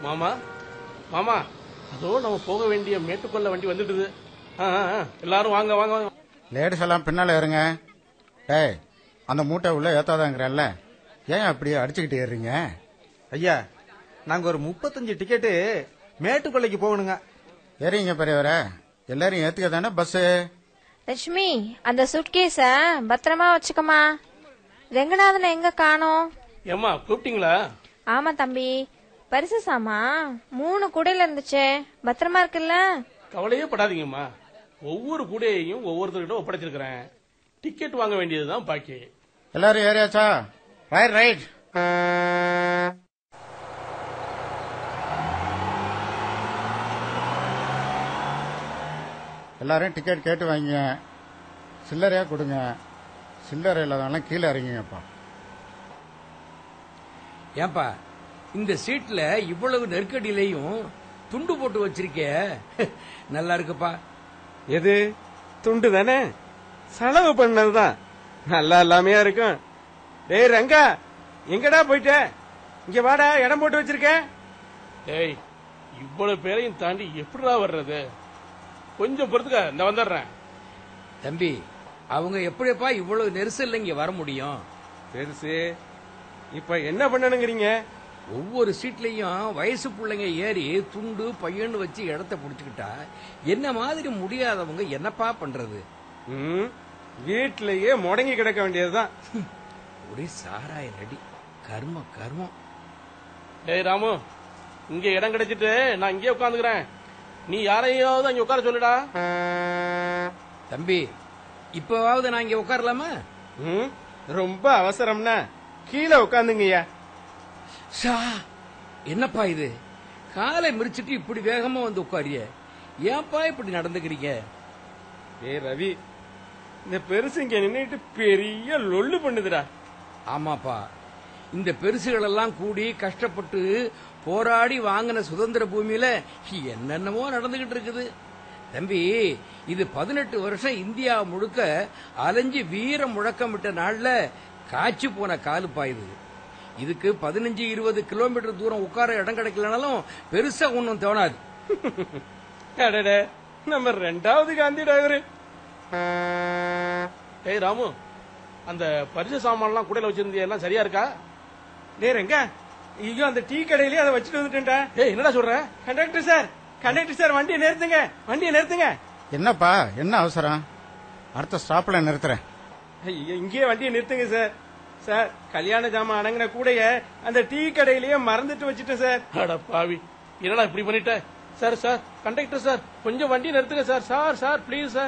மாமா மாமா அதோ நம்ம போக வேண்டிய மேட்டுக்கொள்ள வண்டி வந்துட்டுது ஆ, ஆ, ஆ. எல்லாரும் வாங்க வாங்க வாங்க லேடிஸ் எல்லாம் பின்னால இருங்க டேய் அந்த மூட்டை உள்ள ஏத்தாதாங்கிறல்ல ஏன் அப்படி அடிச்சுக்கிட்டு ஏறுறீங்க ஐயா நாங்க ஒரு முப்பத்தஞ்சு டிக்கெட்டு மேட்டுக்கொள்ளைக்கு போகணுங்க ஏறிங்க பெரியவரே எல்லாரும் ஏத்துக்க தானே பஸ்ஸு லட்சுமி அந்த சுட்கேஸ பத்திரமா வச்சுக்கமா ரெங்கநாதனை எங்க காணோம் ஏம்மா கூப்பிட்டீங்களா ஆமா தம்பி பரிசு சாமா மூணு கூடையில இருந்துச்சே பத்திரமா இருக்குல்ல கவலையே படாதீங்கம்மா ஒவ்வொரு கூடையையும் ஒவ்வொருத்தர்கிட்ட ஒப்படைச்சிருக்கிறேன் டிக்கெட் வாங்க வேண்டியதுதான் பாக்கி எல்லாரும் ஏறியாச்சா ரைட் ரைட் எல்லாரும் டிக்கெட் கேட்டு வாங்கிங்க சில்லறையா கொடுங்க சில்லறை இல்லாதவங்களாம் கீழே இறங்கிங்கப்பா ஏன்பா இந்த சீட்ல இவ்வளவு நெருக்கடியிலையும் துண்டு போட்டு வச்சிருக்க நல்லா இருக்குப்பா எது துண்டு தானே செலவு பண்ணதுதான் நல்லா இல்லாமையா இருக்கும் டேய் ரங்கா எங்கடா போயிட்ட இங்க வாடா இடம் போட்டு வச்சிருக்கேன் டேய் இவ்வளவு பேரையும் தாண்டி எப்படிடா வர்றது கொஞ்சம் பொறுத்துக்க இந்த வந்துடுறேன் தம்பி அவங்க எப்படிப்பா இவ்வளவு நெரிசல்ல இங்க வர முடியும் பெருசு இப்ப என்ன பண்ணணுங்கிறீங்க ஒவ்வொரு சீட்லயும் வயசு பிள்ளைங்க ஏறி துண்டு பையன்னு வச்சு இடத்த புடிச்சுக்கிட்டா என்ன மாதிரி முடியாதவங்க என்னப்பா பண்றது ம், வீட்லயே முடங்கி கிடக்க வேண்டியதுதான் ஒரே சாராய நடி கர்மம் கர்மம் டேய் ராமு இங்க இடம் கிடைச்சிட்டு நான் இங்கே உட்காந்துக்கிறேன் நீ யாரையாவது அங்க உட்கார சொல்லுடா தம்பி இப்பவாவது நான் இங்க உட்காரலாமா ம், ரொம்ப அவசரம்னா கீழே உட்காந்துங்கய்யா ஷா என்னப்பா இது காலை மிரிச்சிட்டு இப்படி வேகமா வந்து உட்காரிய ஏன்பா இப்படி நடந்துக்கிறீங்க ஏய் ரவி இந்த பெருசு இங்க நின்னுட்டு பெரிய லொல்லு பண்ணுதுடா ஆமாப்பா இந்த பெருசுகள் எல்லாம் கூடி கஷ்டப்பட்டு போராடி வாங்கின சுதந்திர பூமியில என்னென்னமோ நடந்துகிட்டு இருக்குது தம்பி இது பதினெட்டு வருஷம் இந்தியா முழுக்க அலைஞ்சு வீர முழக்கமிட்ட நாள்ல காய்ச்சி போன காலுப்பா இது இதுக்கு பதினஞ்சு இருபது கிலோமீட்டர் தூரம் உட்கார இடம் கிடைக்கலனாலும் பெருசா ஒன்றும் தோணாது அடடே நம்ம ரெண்டாவது காந்தி டிரைவரு டேய் ராமு அந்த பரிசு சாமான்லாம் கூடையில வச்சிருந்திய எல்லாம் சரியா இருக்கா டேய் ரங்க ஐயோ அந்த டீ கடையிலேயே அதை வச்சுட்டு வந்துட்டேன்டா ஏய் என்னடா சொல்ற கண்டக்டர் சார் கண்டக்டர் சார் வண்டியை நிறுத்துங்க வண்டியை நிறுத்துங்க என்னப்பா என்ன அவசரம் அடுத்த ஸ்டாப்ல நிறுத்துறேன் ஐயோ இங்கேயே வண்டியை நிறுத்துங்க சார் சார் கல்யாண ஜாமான் அடங்கின கூடைய அந்த டீ கடையிலேயே மறந்துட்டு வச்சுட்டேன் சார் அட பாவி என்னடா இப்படி பண்ணிட்ட சார் சார் கண்டக்டர் சார் கொஞ்சம் வண்டி நிறுத்துங்க sir sir sir please sir